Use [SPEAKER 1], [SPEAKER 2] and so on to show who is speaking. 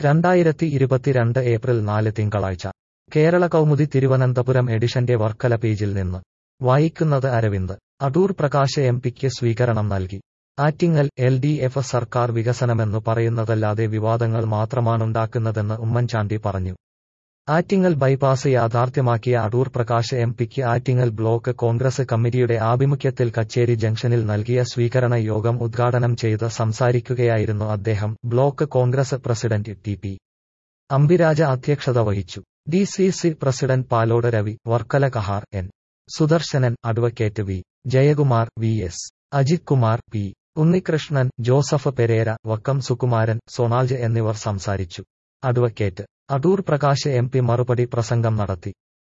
[SPEAKER 1] രണ്ടായിരത്തി ഇരുപത്തിരണ്ട് ഏപ്രിൽ നാല് തിങ്കളാഴ്ച കേരള കൗമുദി തിരുവനന്തപുരം എഡിഷന്റെ വർക്കല പേജിൽ നിന്ന് വായിക്കുന്നത് അരവിന്ദ് അടൂർ പ്രകാശ് എം പിക്ക് സ്വീകരണം നൽകി ആറ്റിങ്ങൽ എൽ ഡി എഫ് സർക്കാർ വികസനമെന്നു പറയുന്നതല്ലാതെ വിവാദങ്ങൾ മാത്രമാണുണ്ടാക്കുന്നതെന്ന് ഉമ്മൻചാണ്ടി പറഞ്ഞു ആറ്റിങ്ങൽ ബൈപ്പാസ് യാഥാർത്ഥ്യമാക്കിയ അടൂർ പ്രകാശ് എം പിക്ക് ആറ്റിങ്ങൽ ബ്ലോക്ക് കോൺഗ്രസ് കമ്മിറ്റിയുടെ ആഭിമുഖ്യത്തിൽ കച്ചേരി ജംഗ്ഷനിൽ നൽകിയ സ്വീകരണ യോഗം ഉദ്ഘാടനം ചെയ്ത് സംസാരിക്കുകയായിരുന്നു അദ്ദേഹം block Congress president T P Ambiraja അധ്യക്ഷത വഹിച്ചു D C C president Palode Ravi Varkala Kahar N Sudarsanan advocate V Jayakumar V S Ajith Kumar P Unnikrishnan Joseph Pereira Vakkom Sukumaran സൊണാൾജ് എന്നിവർ സംസാരിച്ചു advocate Adoor Prakash M P മറുപടി പ്രസംഗം നടത്തി